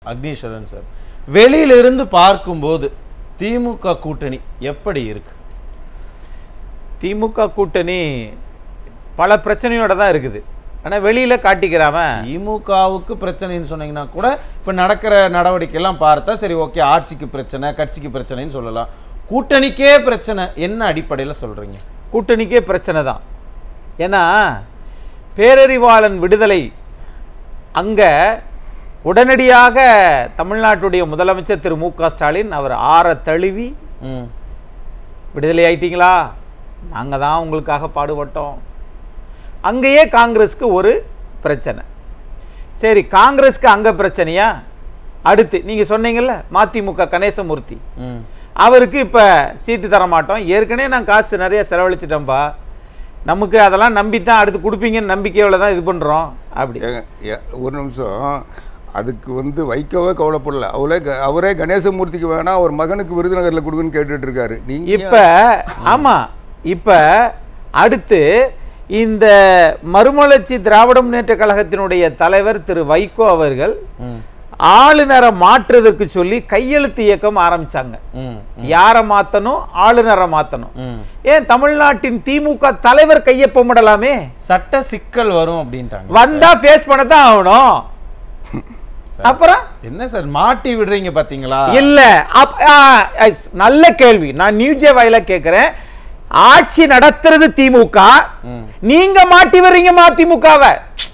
Agneeswaran sir வெளியிலிருந்து பார்க்கும்போது திமுக கூட்டணி எப்படி இருக்கு திமுக கூட்டணி பல பிரச்சனையோட தான் இருக்குது ஆனா வெளியில காட்டிக்கிறாம திமுகவுக்கு பிரச்சனைன்னு சொன்னீங்கன்னா கூட இப்ப நடக்கிற நடவடிக்கை எல்லாம் பார்த்தா சரி ஓகே ஆட்சிக்கு பிரச்சனை கட்சிக்கு பிரச்சனைன்னு சொல்லலாம் கூட்டணிக்கே பிரச்சனை என்ன அடிப்படையில சொல்றீங்க கூட்டணிக்கே பிரச்சனை தான் ஏன்னா பேரறிவாளன் விடுதலை அங்க உடனடியாக தமிழ்நாட்டுடைய முதலமைச்சர் திரு மு க ஸ்டாலின் அவர் ஆற தழுவி ம் விடுதலை ஆயிட்டீங்களா நாங்கள் தான் உங்களுக்காக பாடுபட்டோம் அங்கேயே காங்கிரஸ்க்கு ஒரு பிரச்சனை சரி காங்கிரஸ்க்கு அங்கே பிரச்சனையா அடுத்து நீங்கள் சொன்னீங்கல்ல மதிமுக கணேசமூர்த்தி ம் அவருக்கு இப்போ சீட்டு தர மாட்டோம் ஏற்கனவே நான் காசு நிறைய செலவழிச்சிட்டோம்பா நமக்கு அதெல்லாம் நம்பி தான் அடுத்து கொடுப்பீங்கன்னு நம்பிக்கையோட தான் இது பண்ணுறோம் அப்படி ஏங்க, ஏ- ஒரு நிமிஷம் அதுக்கு வந்து வைக்கவே கவலைப்படல அவரே க- அவரே கணேசமூர்த்திக்கு வேணா அவர் மகனுக்கு விருதுநகர்ல கொடுக்குன்னு கேட்டுட்டு இருக்காரு நீங்க இப்ப ஆமா இப்ப அடுத்து இந்த மறுமலர்ச்சி திராவிட முன்னேற்ற கழகத்தினுடைய தலைவர் திரு வைகோ அவர்கள் ம் ஆளுநரை மாற்றுவதற்கு சொல்லி கையெழுத்து இயக்கம் ஆரம்பிச்சாங்க ம் யாரை மாத்தணும் ஆளுநரை மாத்தணும் ம் ஏன் தமிழ்நாட்டின் திமுக தலைவர் கையொப்பமிடலாமே சட்ட சிக்கல் வரும் அப்படின்ட்டாங்க வந்தா ஃபேஸ் பண்ணத்தான் ஆகணும் அப்புறம் என்ன சார் மாட்டி விடுறீங்க பாத்தீங்களா இல்ல அப்- ஆ, எஸ், நல்ல கேள்வி நான் நியூஜே வாயில கேக்குறேன் ஆட்சி நடத்துறது திமுக ம். நீங்க மாட்டி வர்றீங்க மதிமுகவை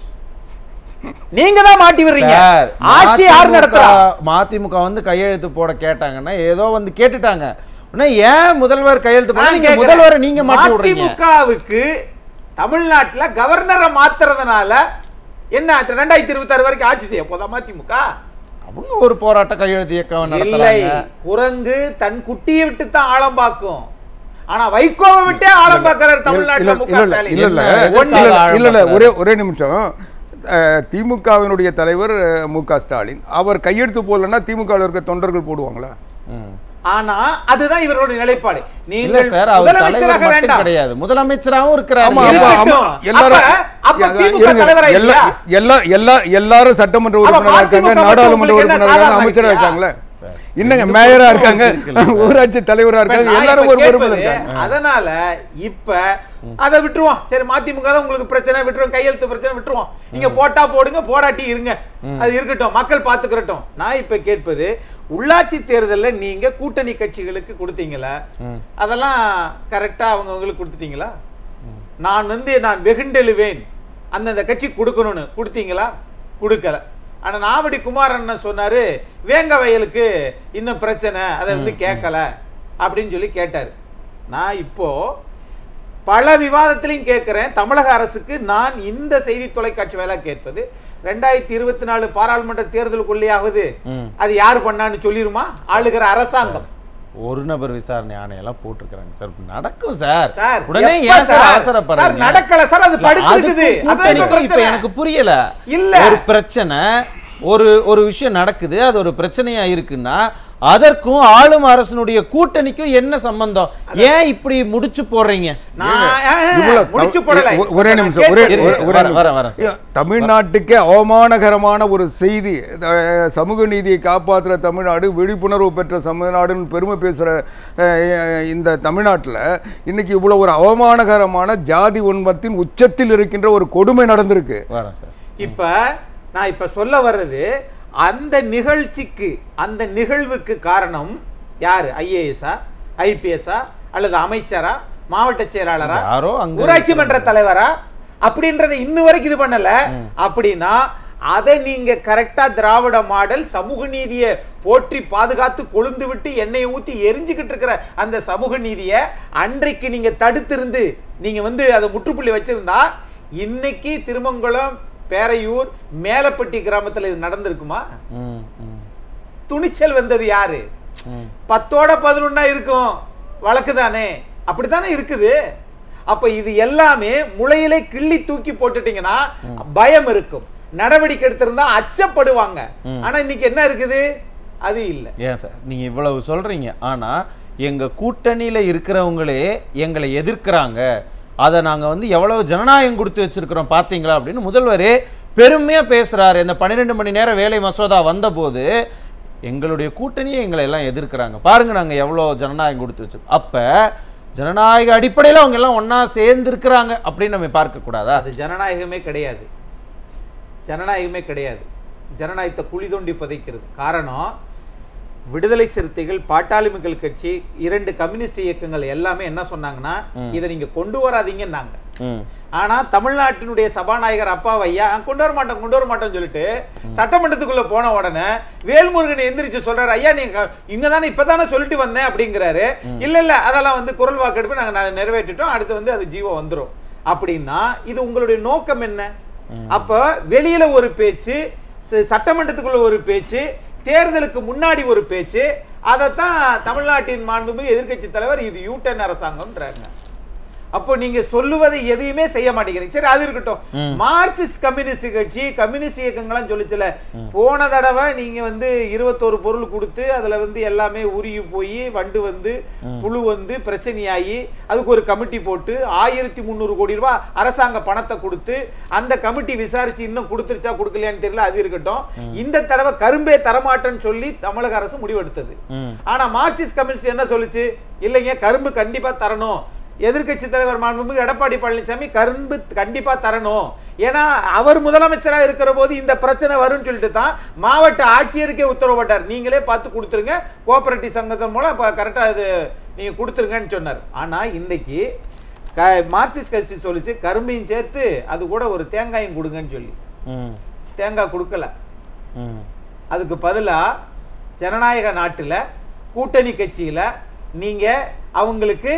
நீங்க தான் மாட்டி வர்றீங்க சார், ஆட்சி யார் மதிமுக நடத்துறா மதிமுக வந்து கையெழுத்து போட கேட்டாங்கன்னா ஏதோ வந்து கேட்டுட்டாங்க உடனே ஏன் முதல்வர் கையெழுத்து போட நான் நீங்க கேக்குறேன். முதல்வரை நீங்க மாட்டி விடுறீங்க மதிமுகவுக்கு தமிழ்நாட்டுல கவர்னரை மாத்துறதுனால என்ன ஆச்சு? ரெண்டாயிரத்தி இருபத்தி ஆறு வரைக்கும் ஆட்சி செய்ய போதா மதிமுக அவங்க ஒரு போராட்ட கையெழுத்து இயக்கம் இல்லை நடத்துறாங்க குரங்கு தன் குட்டியை விட்டு தான் ஆழம் பார்க்கும் ஆனா வைகோவை விட்டே ஆழம் பார்க்கிறார் தமிழ்நாட்டுல மு க இல்ல இல்ல ஸ்டாலின். இல்ல இல்ல என்ன, இல்ல எதற்காக இல்ல, இல்ல இல்ல ஆழம் ஒரே ஒரே நிமிஷம் அஹ், திமுகவினுடைய தலைவர் அஹ், மு க ஸ்டாலின் அவர் கையெழுத்து போடலன்னா திமுகவில் இருக்க தொண்டர்கள் போடுவாங்களா ம். ஆனா அதுதான் இவர்களுடைய நிலைப்பாடு இல்ல நீங்கள் சார் அவர் தலைவர் முதலமைச்சராக மட்டும் வேண்டாம் கிடையாது முதலமைச்சராகவும் இருக்கிறாரு ஆமா, இருக்கு. ஆமா, ஆமா. இருக்கட்டும். எல்லாரும் அப்ப- அப்ப யா- திமுக இருங்க. தலைவரா எல்லா- இல்லையா? எல்லா- எல்லா- எல்லாரும் சட்டமன்ற அப்ப உறுப்பினரா இருக்காங்க மதிமுக நாடாளுமன்ற உங்களுக்கு என்ன உறுப்பினரா இருக்காங்க சாதாரண அமைச்சரா இல்லையா? இருக்காங்களே சார், இன்னங்க இது மேயரா பொறுப்பு இருக்காங்க இருக்குல்ல சார். ஊராட்சி தலைவரா இப்ப இருக்காங்க நான் எல்லாரும் இப்ப ஒரு பொறுப்புல கேட்பது, இருக்காங்க அதனால இப்ப அதை விட்டுருவோம் சரி மதிமுக தான் உங்களுக்கு பிரச்சனை விட்டுருவோம் கையெழுத்து பிரச்சனை விட்டுருவோம் நீங்க போட்டா போடுங்க போராட்டி இருங்க அது இருக்கட்டும் மக்கள் பாத்துக்கிறட்டும் நான் இப்ப கேட்பது உள்ளாட்சி தேர்தல்ல நீங்க கூட்டணி கட்சிகளுக்கு கொடுத்தீங்களா ம். அதெல்லாம் கரெக்டா அவங்க உங்களுக்கு கொடுத்துட்டீங்களா நான் வந்து நான் வெகுண்டெழுவேன் அந்தந்த கட்சி கொடுக்கணும்னு கொடுத்தீங்களா கொடுக்கல ஆனா நாவடி குமாரன் என்ன சொன்னாரு வேங்க வயலுக்கு இன்னும் பிரச்சனை அதை வந்து கேட்கல அப்படின்னு சொல்லி கேட்டாரு நான் இப்போ பல விவாதத்திலையும் கேட்கிறேன் தமிழக அரசுக்கு நான் இந்த செய்தி தொலைக்காட்சி வேலை கேட்பது ரெண்டாயிரத்தி இருபத்தி நாலு பாராளுமன்ற தேர்தலுக்குள்ளேயாவது ம். அது யார் பண்ணான்னு சொல்லிருமா ஆளுகிற அரசாங்கம் ஒரு நபர் விசாரணை ஆணையெல்லாம் போட்டிருக்கிறாங்க சார் நடக்கும் சார் சார் உடனே எப்ப ஏன் சார் சார்? அவசரப்படுறீங்க சார், நடக்கல சார், அது இல்ல, படுத்திருக்குது. அதுக்கும் அதான் இப்ப கூட்டணிக்கும் இப்ப பிரச்சனை. எனக்கு புரியல இல்ல. ஒரு பிரச்சனை ஒரு ஒரு விஷயம் நடக்குது அது ஒரு பிரச்சனையா இருக்குன்னா அதற்கும் ஆளும் அரசனுடைய கூட்டணிக்கும் என்ன சம்பந்தம் ஏன் இப்படி முடிச்சு போடுறீங்க நான் இவ்வளவு முடிச்சு தவ- போடல. ஒ- ஒரே நிமிஷம் ஒரே இருங்க ஒரே- சார், ஒரே வரேன், நிமிஷம். வரேன், வரேன் சார். ஐயா, தமிழ்நாட்டுக்கே அவமானகரமான ஒரு செய்தி அஹ், சமூக நீதியை காப்பாற்றுற தமிழ்நாடு விழிப்புணர்வு பெற்ற தமிழ்நாடுன்னு பெருமை பேசுற அஹ், இந்த தமிழ்நாட்டுல இன்னைக்கு இவ்வளவு ஒரு அவமானகரமான ஜாதி உண்மத்தின் உச்சத்தில் இருக்கின்ற ஒரு கொடுமை நடந்திருக்கு வரேன் சார் இப்ப நான் இப்ப சொல்ல வர்றது அந்த நிகழ்ச்சிக்கு அந்த நிகழ்வுக்கு காரணம் யாரு ஐஏஎஸ்ஆ ஐபிஎஸ்ஆ அல்லது அமைச்சரா மாவட்ட செயலாளரா யாரோ அங்க ஊராட்சி மன்ற தலைவரா அப்படின்றத இன்னும் வரைக்கும் இது பண்ணல அப்படின்னா அதை நீங்க கரெக்டா திராவிட மாடல் சமூக நீதியை போற்றி பாதுகாத்து கொழுந்து விட்டு எண்ணெயை ஊத்தி எரிஞ்சுக்கிட்டு இருக்கிற அந்த சமூக நீதியை அன்றைக்கு நீங்க தடுத்திருந்து நீங்க வந்து அதை முற்றுப்புள்ளி வச்சிருந்தா இன்னைக்கு திருமங்கலம் பேரையூர் மேலப்பட்டி கிராமத்துல இது நடந்திருக்குமா ம், ம், துணிச்சல் வந்தது யாரு ம். பத்தோட பதினொன்னா இருக்கும் வழக்கு தானே அப்படித்தானே இருக்குது அப்ப இது எல்லாமே முளையிலே கிள்ளி தூக்கி போட்டுட்டீங்கன்னா பயம் இருக்கும் நடவடிக்கை எடுத்திருந்தா அச்சப்படுவாங்க ஆனா இன்னைக்கு என்ன இருக்குது அது இல்ல ஏன் சார் நீங்க இவ்வளவு சொல்றீங்க ஆனா எங்க கூட்டணியில இருக்கிறவங்களே எங்களை எதிர்க்கிறாங்க அதை நாங்க வந்து எவ்வளவு ஜனநாயகம் கொடுத்து வச்சிருக்கிறோம் பாத்தீங்களா அப்படின்னு முதல்வரே பெருமையா பேசுறாரு இந்த பன்னிரெண்டு மணி நேரம் வேலை மசோதா வந்தபோது எங்களுடைய கூட்டணியே எங்களை எல்லாம் எதிர்க்கிறாங்க பாருங்க நாங்க எவ்வளவு ஜனநாயகம் கொடுத்து வச்சிருக்கோம் அப்ப ஜனநாயக அடிப்படையில் அவங்க எல்லாம் ஒண்ணா சேர்ந்து இருக்கிறாங்க அப்படின்னு நம்ம பார்க்க கூடாதா அது ஜனநாயகமே கிடையாது ஜனநாயகமே கிடையாது ஜனநாயகத்தை குழி தோண்டி புதைக்கிறது காரணம் விடுதலை சிறுத்தைகள் பாட்டாளி மக்கள் கட்சி இரண்டு கம்யூனிஸ்ட் இயக்கங்கள் எல்லாமே என்ன சொன்னாங்கன்னா இதை நீங்க கொண்டு வராதீங்கன்னாங்க ம் ஆனா தமிழ்நாட்டினுடைய சபாநாயகர் அப்பா ஐயா "ஆ, கொண்டு வர மாட்டோம் கொண்டு வர மாட்டோம்னு சொல்லிட்டு சட்டமன்றத்துக்குள்ள போன உடனே வேல்முருகன் எந்திரிச்சு சொல்றாரு ஐயா நீங்க இங்க தானே இப்பதானே சொல்லிட்டு வந்தேன் அப்படிங்கிறாரு இல்ல இல்ல அதெல்லாம் வந்து குரல் வாக்கெடுப்பு நாங்க ந- நிறைவேற்றிட்டோம் அடுத்து வந்து அது ஜீவோ வந்துரும் அப்படின்னா இது உங்களுடைய நோக்கம் என்ன அப்ப வெளியில ஒரு பேச்சு ச- சட்டமன்றத்துக்குள்ள ஒரு பேச்சு தேர்தலுக்கு முன்னாடி ஒரு பேச்சு அதைத்தான் தமிழ்நாட்டின் மாண்புமிகு எதிர்க்கட்சி தலைவர் இது யூட்டன் அரசாங்கம்ன்றாங்க அப்போ நீங்க சொல்லுவதை எதையுமே செய்ய மாட்டேங்கிறீங்க சரி அது இருக்கட்டும் மார்க்சிஸ்ட் கம்யூனிஸ்ட் கட்சி கம்யூனிஸ்ட் இயக்கங்கள்லாம் சொல்லிச்சுல போன தடவை நீங்க வந்து இருபத்தோரு பொருள் கொடுத்து அதுல வந்து எல்லாமே உருகி போய் வண்டு வந்து புழு வந்து பிரச்சனையாகி அதுக்கு ஒரு கமிட்டி போட்டு ஆயிரத்தி முந்நூறு கோடி ரூபாய் அரசாங்க பணத்தை கொடுத்து அந்த கமிட்டி விசாரிச்சு இன்னும் கொடுத்துருச்சா கொடுக்கலையான்னு தெரியல அது இருக்கட்டும் இந்த தடவை கரும்பே தரமாட்டேன்னு சொல்லி தமிழக அரசு முடிவெடுத்தது ம் ஆனா மார்க்சிஸ்ட் கம்யூனிஸ்ட் என்ன சொல்லுச்சு இல்லைங்க கரும்பு கண்டிப்பா தரணும் எதிர்க்கட்சி தலைவர் மாண்புமிகு எடப்பாடி பழனிசாமி கரும்பு கண்டிப்பா தரணும் ஏன்னா அவர் முதலமைச்சரா இருக்கிற போது இந்த பிரச்சனை வரும்னு சொல்லிட்டு தான் மாவட்ட ஆட்சியருக்கே உத்தரவு போட்டார் நீங்களே பார்த்து கொடுத்துருங்க கோஆபரேட்டிவ் சங்கத்தின் மூலம் இப்போ கரெக்டாக அது நீங்க கொடுத்துருங்கன்னு சொன்னார் ஆனா இன்னைக்கு க மார்க்சிஸ்ட் கட்சி சொல்லிச்சு கரும்பையும் சேர்த்து அது கூட ஒரு தேங்காயும் கொடுங்கன்னு சொல்லி ம் தேங்காய் கொடுக்கல ம் அதுக்கு பதிலா ஜனநாயக நாட்டுல கூட்டணி கட்சியில நீங்க அவங்களுக்கு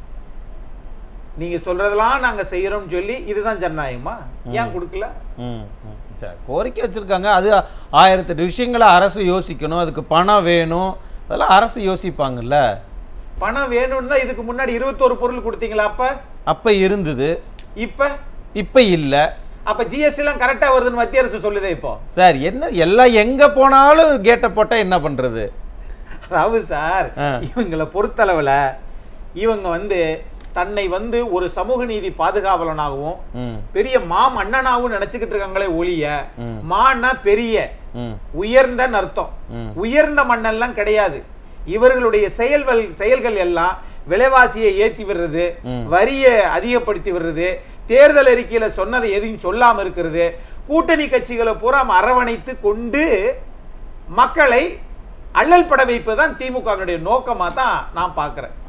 நீங்க சொல்றதெல்லாம் நாங்க செய்யறோம்னு சொல்லி இதுதான் ஜனநாயகமா ஏன் கொடுக்கல ம், ம். சரி, கோரிக்கை வச்சிருக்காங்க அது ஆயிரத்தெட்டு விஷயங்களை அரசு யோசிக்கணும் அதுக்கு பணம் வேணும் அதெல்லாம் அரசு யோசிப்பாங்கல்ல பணம் வேணும்னு தான் இதுக்கு முன்னாடி இருபத்தோரு பொருள் கொடுத்தீங்களா அப்ப அப்ப இருந்தது இப்ப இப்ப இல்ல அப்ப ஜிஎஸ்டி எல்லாம் கரெக்டா வருதுன்னு மத்திய அரசு சொல்லுதே இப்போ சார் என்ன எல்லாம் எங்க போனாலும் கேட்ட போட்டா என்ன பண்றது அதாவது சார் ஆ. இவங்களை பொறுத்தளவுல இவங்க வந்து தன்னை வந்து ஒரு சமூக நீதி பாதுகாவலனாகவும் ம் பெரிய மா மன்னனாவும் நினைச்சுக்கிட்டு இருக்காங்களே ஒழிய ம். மான்னா பெரிய ம் உயர்ந்தன்னு அர்த்தம் ம். உயர்ந்த மண்ணெல்லாம் கிடையாது இவர்களுடைய செயல்கள் செயல்கள் எல்லாம் விலைவாசியை ஏத்தி விடுறது ம். வரியை அதிகப்படுத்தி விடுறது தேர்தல் அறிக்கையில சொன்னதை எதையும் சொல்லாம இருக்கிறது கூட்டணி கட்சிகளை பூரா அரவணைத்து கொண்டு மக்களை அல்லல் பட வைப்பதுதான் திமுகவினுடைய நோக்கமா தான் நான் பார்க்கிறேன்